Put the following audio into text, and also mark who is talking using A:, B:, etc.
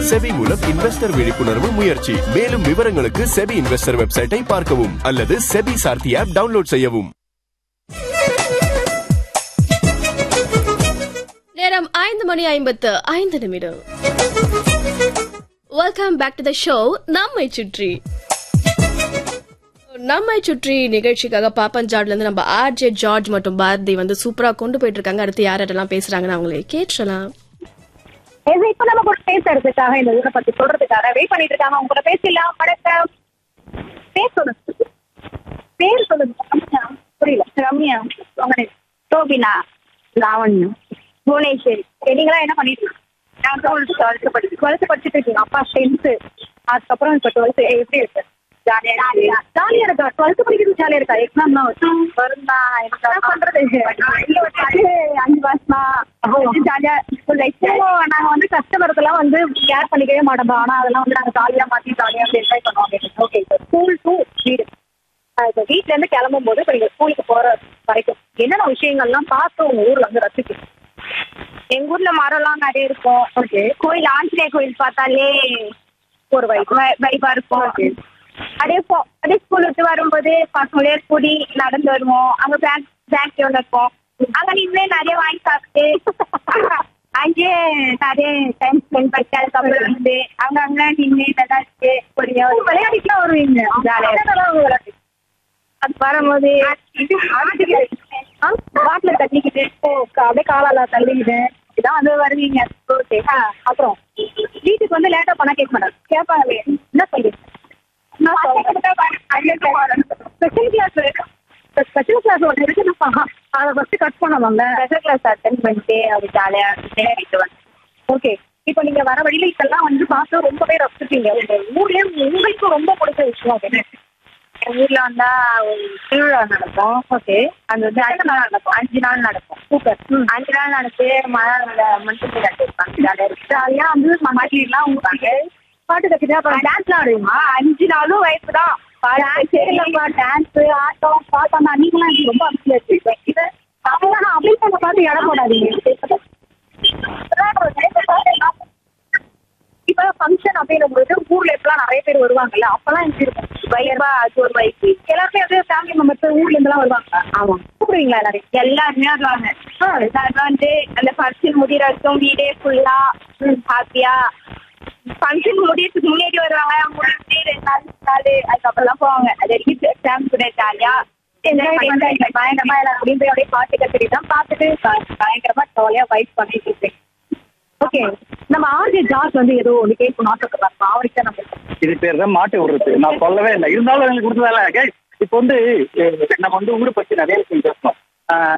A: SEBI மூலம் investor விழிப்புணர்வு முயற்சி மேலும் விவரங்களுக்கு செபி இன்வெஸ்டர் வெப்சைட்டை பார்க்கவும் அல்லது செபி சார்த்தி ஆப் டவுன்லோட் செய்யவும்
B: நேரம் ஐந்து மணி ஐம்பத்து ஐந்து நிமிடம் welcome back to the show நம்மை சுற்றி நம்மை சுற்றி நிகழ்ச்சிக்காக பாப்பஞ்சாட்ல இருந்து நம்ம ஆர்ஜே ஜார்ஜ் மற்றும் பாரதி வந்து சூப்பரா கொண்டு போயிட்டு இருக்காங்க அடுத்து யாரெல்லாம் பேசுறாங்கன்னு அவங்களே கேட்டலாம்
C: இது இப்ப நம்ம கூட பேசுறதுக்காக இந்த ஊரை பத்தி சொல்றதுக்காக வெயிட் பண்ணிட்டு இருக்காங்க உங்க கூட பேசலாம் வணக்கம் பேர் சொல்லுங்க பேர் சொல்லுங்க ரம்யா. புரியல ரம்யா உங்க name.
D: சோபினா லாவண்யம் புவனேஸ்வரி
C: சரி, நீங்களா என்ன பண்ணிட்டு இருக்கீங்க? நான் டுவெல்த் டுவெல்த் படிச்சு டுவெல்த் படிச்சுட்டு இருக்கீங்க அப்பா டென்த்து அதுக்கப்புறம் இப்ப டுவெல்த் எப்படி இருக்கு ஜாலியா ஜாலியா இருக்கா டுவெல்த் படிக்கிறது ஜாலியா இருக்கா எக்ஸாம் தான் வச்சு வருந்தா என்ன பண்றது இங்க வச்சு அஞ்சு வருஷமா ஜாலியா லைஃப் நாங்க வந்து கஸ்டமருக்கு எல்லாம் வந்து கேர் பண்ணிக்கவே மாட்டோம் ஆனா அதெல்லாம் வந்து நாங்க ஜாலியா மாத்தி ஜாலியா வந்து என்ஜாய் பண்ணுவோம் ஓகே ஸ்கூல் டு வீடு ஆஹ் இப்ப வீட்ல இருந்து கிளம்பும் போது இப்ப நீங்க ஸ்கூலுக்கு போற வரைக்கும் என்னென்ன விஷயங்கள்லாம் பார்த்து உங்க ஊர்ல வந்து ரசிக்கும்
D: எங்க ஊர்ல மரம்லாம் நிறைய இருக்கும்
C: ஓகே
D: கோயில் ஆஞ்சநேய கோயில் பார்த்தாலே
C: ஒரு வைப்
D: வ- வைபா இருக்கும் அதே போ அதே ஸ்கூல் விட்டு வரும்போது பசங்களே கூடி நடந்து வருவோம் அங்க பேக் பேக் ஒன்று இருக்கும் அங்க நின்று நிறைய வாங்கி சாப்பிட்டு அங்கே நிறைய டைம் ஸ்பெண்ட் பண்ணிட்டு அதுக்கப்புறம் வந்து அங்க அங்க நின்று விளையாட்டு பொடியும்
C: விளையாடிட்டுலாம் வருவீங்க
D: ஜாலியா இருக்கும்.
C: என்னென்னலாம் விளையாட்டு
D: அது வரும்போது
C: வாட்டில தட்டிக்கிட்டு ஓ, க- அப்படியே காலால தள்ளிக்கிட்டு இதான் வந்து வருவீங்க ஓகே அப்புறம் வீட்டுக்கு வந்து லேட்டா பண்ணா கேட்க மாட்டாங்க கேட்பாங்களே என்ன சொல்றீங்க ஸ்பெஷல் கிளாஸ் ஸ்பெஷல் கிளாஸ் ஒன்று இருக்குதுப்பா அதை ஃபர்ஸ்ட் கட் பண்ணுவாங்க
D: ஸ்பெஷல் கிளாஸ் அட்டன் பண்ணிட்டு அப்படி ஜாலியா விளையாடிட்டு வந்து
C: ஓகே இப்போ நீங்க வர வழியில இதெல்லாம் வந்து பார்த்து ரொம்பவே ரசிச்சிருப்பீங்க உங்க ஊர்லயே உங்களுக்கு ரொம்ப பிடிச்ச விஷயம் அது என்ன?
D: எங்க ஊர்ல வந்தா ஒரு திருவிழா நடக்கும்
C: ஓகே
D: அது வந்து அஞ்சு நாள் நடக்கும் அஞ்சு நாள் நடக்கும்
C: சூப்பர் ம்
D: அஞ்சு நாள் நடந்து மழை மண்பு இருப்பாங்க ஜாலியா இருக்கு
C: ஜாலியா வந்து மாட்டிலாம் உங்களுக்கு பாட்டு கட்டிட்டு அப்புறம் டான்ஸ்லாம் ஆடுவீங்க
D: அஞ்சு நாளும் வயசு தான்
C: டான்ஸ் ஆட்டம் பாட்டம் நீங்களாம் எனக்கு ரொம்ப அபிஷியா இருக்கு இது அவங்க அப்படி நம்ம பார்த்து இடம் போடாதீங்க இப்ப ஃபங்க்ஷன் அப்படின்னும் பொழுது ஊர்ல இப்பெல்லாம் நிறைய பேர் வருவாங்கல்ல அப்பெல்லாம் எப்படி இருக்கும்
D: வைபா அது ஒரு வைப்பு
C: எல்லாருமே வந்து ஃபேமிலி மெம்பர்ஸ் ஊர்ல இருந்து எல்லாம் வருவாங்க
D: ஆமா
C: கூப்பிடுவீங்களா எல்லாரையும்
D: எல்லாருமே வருவாங்க எல்லாருமே வந்து அந்த ஃபங்க்ஷன் முடிகிற வரைக்கும் வீடே ஃபுல்லா ஹாப்பியா ஃபங்க்ஷன் முடியறதுக்கு முன்னாடி வருவாங்க முடிஞ்சு ரெண்டு நாள் மூணு நாள் அதுக்கப்புறம் போவாங்க அது வரைக்கும் ஃபேமிலி கூட ஜாலியா
C: பயங்கரமா எல்லாரும் போய் அப்படியே பாட்டு கத்திரி தான் பார்த்துட்டு ப- பயங்கரமா ஜாலியா வைப் பண்ணிட்டு இருக்கேன் ஓகே நம்ம ஆர்ஜி ஜார்ஜ் வந்து ஏதோ ஒன்று கேட்கணும் ஆசைப்படுறாங்க அவருக்கு தான் நம்ம
E: இது பேர் தான் மாட்டு விடுறது நான் சொல்லவே இல்லை இருந்தாலும் எனக்கு கொடுத்ததால guys, இப்போ வந்து அஹ், நம்ம வந்து ஊரை பத்தி நிறைய விஷயம் பேசணும் ஆஹ்,